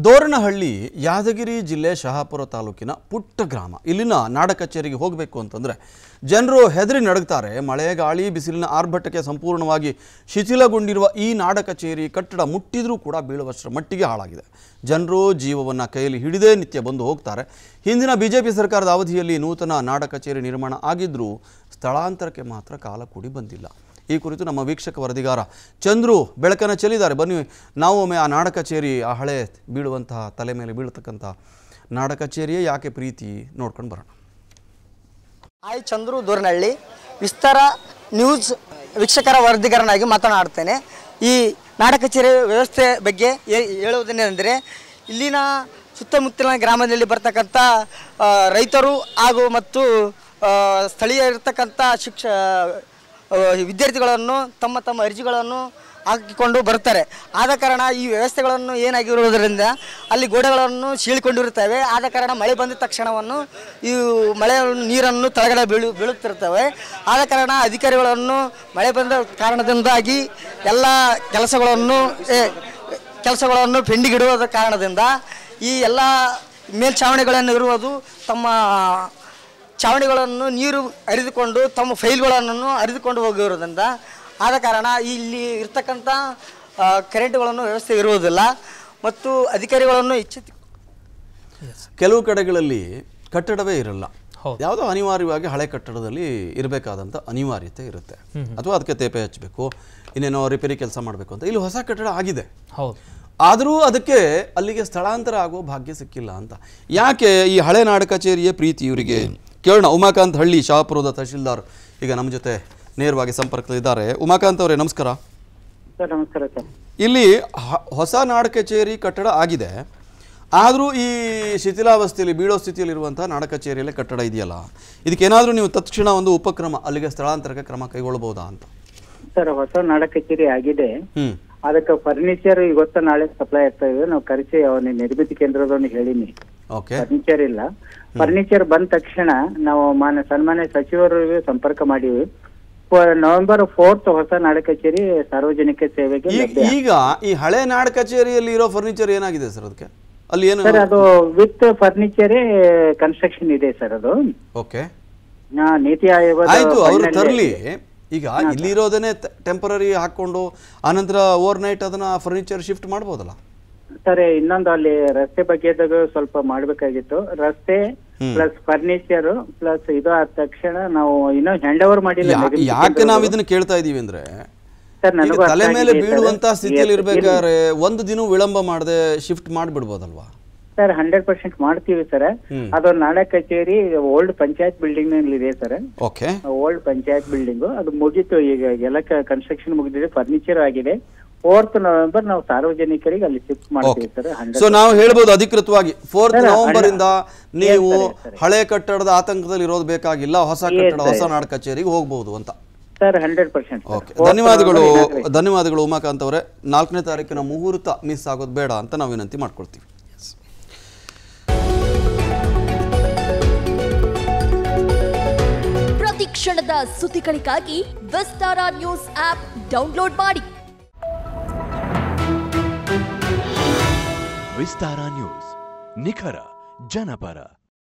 ದೋರಣಹಳ್ಳಿ ಯಾದಗಿರಿ ಜಿಲ್ಲೆ ಶಹಾಪುರ ತಾಲೂಕಿನ ಪುಟ್ಟ ಗ್ರಾಮ ಇಲ್ಲಿನ ನಾಡ ಕಚೇರಿಗೆ ಹೋಗಬೇಕು ಅಂತಂದರೆ ಜನರು ಹೆದರಿ ನಡಗ್ತಾರೆ ಮಳೆ ಗಾಳಿ ಬಿಸಿಲಿನ ಆರ್ಭಟಕ್ಕೆ ಸಂಪೂರ್ಣವಾಗಿ ಶಿಥಿಲಗೊಂಡಿರುವ ಈ ನಾಡ ಕಚೇರಿ ಕಟ್ಟಡ ಮುಟ್ಟಿದ್ರೂ ಕೂಡ ಬೀಳುವಷ್ಟರ ಮಟ್ಟಿಗೆ ಹಾಳಾಗಿದೆ ಜನರು ಜೀವವನ್ನು ಕೈಯಲ್ಲಿ ಹಿಡಿದೇ ನಿತ್ಯ ಬಂದು ಹೋಗ್ತಾರೆ ಹಿಂದಿನ ಬಿ ಜೆ ಪಿ ಸರ್ಕಾರದ ಅವಧಿಯಲ್ಲಿ ನೂತನ ನಾಡ ಕಚೇರಿ ನಿರ್ಮಾಣ ಆಗಿದ್ದರೂ ಸ್ಥಳಾಂತರಕ್ಕೆ ಮಾತ್ರ ಕಾಲ ಕೂಡಿ ಬಂದಿಲ್ಲ ಈ ಕುರಿತು ನಮ್ಮ ವೀಕ್ಷಕ ವರದಿಗಾರ ಚಂದ್ರು ಬೆಳಕನ್ನು ಚೆಲ್ಲಿದ್ದಾರೆ ಬನ್ನಿ ನಾವು ಒಮ್ಮೆ ಆ ನಾಡ ಕಚೇರಿ ಆ ಹಳೆ ಬೀಳುವಂತಹ ತಲೆ ಮೇಲೆ ಬೀಳತಕ್ಕಂಥ ನಾಡ ಕಚೇರಿಯೇ ಯಾಕೆ ಪ್ರೀತಿ ನೋಡ್ಕೊಂಡು ಬರೋಣ ಆಯ್ ಚಂದ್ರು ದೂರನಹಳ್ಳಿ ವಿಸ್ತಾರ ನ್ಯೂಸ್ ವೀಕ್ಷಕರ ವರದಿಗಾರನಾಗಿ ಮಾತನಾಡ್ತೇನೆ ಈ ನಾಡ ಕಚೇರಿ ವ್ಯವಸ್ಥೆ ಬಗ್ಗೆ ಹೇ- ಹೇಳುವುದೇನೆಂದರೆ ಇಲ್ಲಿನ ಸುತ್ತಮುತ್ತಲಿನ ಗ್ರಾಮದಲ್ಲಿ ಬರ್ತಕ್ಕಂಥ ಆ, ರೈತರು ಹಾಗೂ ಮತ್ತು ಆ, ಸ್ಥಳೀಯ ಇರತಕ್ಕಂಥ ಶಿಕ್ಷ ಆ, ವಿದ್ಯಾರ್ಥಿಗಳನ್ನು ತಮ್ಮ ತಮ್ಮ ಅರ್ಜಿಗಳನ್ನು ಹಾಕಿಕೊಂಡು ಬರ್ತಾರೆ ಆದ ಕಾರಣ ಈ ವ್ಯವಸ್ಥೆಗಳನ್ನು ಏನಾಗಿರುವುದರಿಂದ ಅಲ್ಲಿ ಗೋಡೆಗಳನ್ನು ಸೀಳಿಕೊಂಡಿರುತ್ತವೆ ಆದ ಕಾರಣ ಮಳೆ ಬಂದ ತಕ್ಷಣವನ್ನು ಈ ಮಳೆ ನೀರನ್ನು ತಳಗಡೆ ಬೀಳು ಬೀಳುತ್ತಿರ್ತವೆ ಆದ ಕಾರಣ ಅಧಿಕಾರಿಗಳನ್ನು ಮಳೆ ಬಂದ ಕಾರಣದಿಂದಾಗಿ ಎಲ್ಲ ಕೆಲಸಗಳನ್ನು ಏ, ಕೆಲಸಗಳನ್ನು ಪೆಂಡಿಗಿಡುವುದ ಕಾರಣದಿಂದ ಈ ಎಲ್ಲ ಮೇಲ್ಛಾವಣಿಗಳನ್ನು ಇರುವುದು ತಮ್ಮ ಚಾವಣಿಗಳನ್ನು ನೀರು ಹರಿದುಕೊಂಡು ತಮ್ಮ ಫೈಲ್ಗಳನ್ನು ಹರಿದುಕೊಂಡು ಹೋಗಿರೋದ್ರಿಂದ ಆದ ಕಾರಣ ಇಲ್ಲಿ ಇರ್ತಕ್ಕಂಥ ಆ, ಕರೆಂಟ್ಗಳನ್ನು ವ್ಯವಸ್ಥೆ ಇರುವುದಿಲ್ಲ ಮತ್ತು ಅಧಿಕಾರಿಗಳನ್ನು ಎಚ್ಚೆತ್ತು ಕೆಲವು ಕಡೆಗಳಲ್ಲಿ ಕಟ್ಟಡವೇ ಇರಲ್ಲ ಯಾವುದೋ ಅನಿವಾರ್ಯವಾಗಿ ಹಳೆ ಕಟ್ಟಡದಲ್ಲಿ ಇರಬೇಕಾದಂಥ ಅನಿವಾರ್ಯತೆ ಇರುತ್ತೆ ಅಥವಾ ಅದಕ್ಕೆ ತೇಪೆ ಹಚ್ಚಬೇಕು ಇನ್ನೇನೋ ರಿಪೇರಿ ಕೆಲಸ ಮಾಡಬೇಕು ಅಂತ ಇಲ್ಲಿ ಹೊಸ ಕಟ್ಟಡ ಆಗಿದೆ ಹೌದು ಆದರೂ ಅದಕ್ಕೆ ಅಲ್ಲಿಗೆ ಸ್ಥಳಾಂತರ ಆಗುವ ಭಾಗ್ಯ ಸಿಕ್ಕಿಲ್ಲ ಅಂತ ಯಾಕೆ ಈ ಹಳೆ ನಾಡ ಕಚೇರಿಯ ಪ್ರೀತಿ ಇವರಿಗೆ ಕೇಳೋಣ ಉಮಾಕಾಂತ್ ಹಳ್ಳಿ ಶಹಾಪುರದ ತಹಶೀಲ್ದಾರ್ ಈಗ ನಮ್ಮ ಜೊತೆ ನೇರವಾಗಿ ಸಂಪರ್ಕದಲ್ಲಿದ್ದಾರೆ ಉಮಾಕಾಂತ್ ಅವರೇ ನಮಸ್ಕಾರ ಸರ್ ನಮಸ್ಕಾರ ಸರ್ ಇಲ್ಲಿ ಹ- ಹೊಸ ನಾಡ ಕಚೇರಿ ಕಟ್ಟಡ ಆಗಿದೆ ಆದರೂ ಈ ಶಿಥಿಲಾವಸ್ಥೆಯಲ್ಲಿ ಬೀಳೋ ಸ್ಥಿತಿಯಲ್ಲಿರುವಂತಹ ನಾಡ ಕಚೇರಿಯಲ್ಲೇ ಕಟ್ಟಡ ಇದೆಯಲ್ಲ ಇದಕ್ಕೇನಾದರೂ ನೀವು ತತ್ಕ್ಷಣ ಒಂದು ಉಪಕ್ರಮ ಅಲ್ಲಿಗೆ ಸ್ಥಳಾಂತರಕ್ಕೆ ಕ್ರಮ ಕೈಗೊಳ್ಳಬಹುದಾ ಅಂತ ಸರ್ ಹೊಸ ನಾಡ ಕಚೇರಿ ಆಗಿದೆ ಹ್ಞೂ ಅದಕ್ಕೆ ಫರ್ನಿಚರ್ ಇವತ್ತು ನಾಳೆ ಸಪ್ಲೈ ಆಗ್ತಾ ಇದೆ ನಾವು ಕರೆಸಿ ಅವನ ನಿರ್ಮಿತಿ ಕೇಂದ್ರದವನು ಹೇಳಿನಿ ಓಕೆ ಫರ್ನಿಚರ್ ಇಲ್ಲ ಫರ್ನಿಚರ್ ಬಂದ ತಕ್ಷಣ ನಾವು ಮಾನ್ಯ ಸನ್ಮಾನ್ಯ ಸಚಿವರಿಗೆ ಸಂಪರ್ಕ ಮಾಡಿವಿ ಫ- ನವೆಂಬರ್ ಫೋರ್ತ್ ಹೊಸ ನಾಡ ಕಚೇರಿ ಸಾರ್ವಜನಿಕ ಸೇವೆಗೆ ಈಗ ಲಭ್ಯ ಈಗ ಈ ಹಳೆ ನಾಡ ಕಚೇರಿಯಲ್ಲಿ ಇರೋ ಫರ್ನಿಚರ್ ಏನಾಗಿದೆ ಸರ್ ಅದಕ್ಕೆ ಅಲ್ಲಿ ಏನು ಸರ್ ಅದು ವಿತ್ ಫರ್ನಿಚರ್ ಕನ್ಸ್ಟ್ರಕ್ಷನ್ ಇದೆ ಸರ್ ಅದು ಓಕೆ ಆ, ನೀತಿ ಆಯೋಗದ ಆಯ್ತು ಅವರು final ತರಲಿ ಈಗ ಇಲ್ಲಿರೋದನ್ನೇ ಟೆಂಪರರಿ ಹಾಕೊಂಡು ಆನಂತರ ಓವರ್ ನೈಟ್ ಅದನ್ನ ಫರ್ನಿಚರ್ ಶಿಫ್ಟ್ ಮಾಡ್ಬೋದಲ್ಲ ಸರ್ ಇನ್ನೊಂದು ಅಲ್ಲಿ ರಸ್ತೆ ಬಗ್ಗೆದಾಗ ಸ್ವಲ್ಪ ಮಾಡ್ಬೇಕಾಗಿತ್ತು ರಸ್ತೆ ಪ್ಲಸ್ ಫರ್ನಿಚರ್ ಪ್ಲಸ್ ಇದು ಆದ ತಕ್ಷಣ ನಾವು ಇನ್ನೂ ಹ್ಯಾಂಡ್ ಓವರ್ ಮಾಡಿಲ್ಲ ಯಾ- ನಿರ್ಮಿತಿ ಯಾಕೆ ಕೇಂದ್ರದವರು. ನಾವು ಇದನ್ನ ಕೇಳ್ತಾ ಇದೀವಿ ಅಂದ್ರೆ ಸರ್ ಈಗ ನನಗೂ ತಲೆ ಅರ್ಥ ಮೇಲೆ ಆಗಿದೆ ಸರ್. ಬೀಳುವಂತ ಸ್ಥಿತಿಯಲ್ಲಿ Yes, ಇರ್ಬೇಕಾದ್ರೆ ಒಂದು ದಿನ ವಿಳಂಬ ಮಾಡದೆ ಶಿಫ್ಟ್ ಮಾಡ್ಬಿಡ್ಬೋದಲ್ವಾ ಸರ್ ಹಂಡ್ರೆಡ್ ಪರ್ಸೆಂಟ್ ಮಾಡ್ತೀವಿ ಸರ್ ಹ್ಮ್. ಅದು ನಾಡ ಕಚೇರಿ ಓಲ್ಡ್ ಪಂಚಾಯತ್ ಬಿಲ್ಡಿಂಗ್ ನಲ್ಲಿ ಇದೆ sir okay old panchayat building ಅದು ಮುಗೀತು ಈಗ ಎಲ್ಲ ಕನ್ಸ್ಟ್ರಕ್ಷನ್ ಮುಗಿದಿದೆ ಫರ್ನಿಚರ್ ಆಗಿದೆ ಫೋರ್ತ್ ನವೆಂಬರ್ ನಾವು ಸಾರ್ವಜನಿಕರಿಗೆ ಅಲ್ಲಿ ಶಿಫ್ಟ್ ಮಾಡ್ತೀವಿ ಸರ್ ಸೊ ಹಂಡ್ರೆಡ್ ನಾವು ಹೇಳ್ಬೋದು ಅಧಿಕೃತವಾಗಿ ಫೋರ್ತ್ ಸರ್, ನವೆಂಬರ್ ಇಂದ ನೀವು ಸರಿ, ಸರಿ. ಹಳೆ ಕಟ್ಟಡದ ಆತಂಕದಲ್ಲಿ ಇರೋದು ಬೇಕಾಗಿಲ್ಲ ಹೊಸ Yes, ಕಟ್ಟಡ ಹೊಸ ಸರಿ. ನಾಡ ಕಚೇರಿಗೆ ಹೋಗ್ಬೋದು ಅಂತ ಸರ್ ಹಂಡ್ರೆಡ್ ಪರ್ಸೆಂಟ್ ಓಕೆ ಧನ್ಯವಾದಗಳು ಧನ್ಯವಾದಗಳು ಉಮಾಕಾಂತ್ ಅವರೇ ನಾಲ್ಕನೇ ತಾರೀಕಿನ ಮುಹೂರ್ತ ಮಿಸ್ ಆಗೋದು ಬೇಡ ಅಂತ ನಾವು ವಿನಂತಿ ಮಾಡ್ಕೊಳ್ತೀವಿ ಪ್ರತಿ ಕ್ಷಣದ ಸುದ್ದಿಗಳಿಗಾಗಿ ವಿಸ್ತಾರ ನ್ಯೂಸ್ ಆಪ್ ಡೌನ್ಲೋಡ್ ಮಾಡಿ ವಿಸ್ತಾರ ನ್ಯೂಸ್ ನಿಖರ ಜನಪರ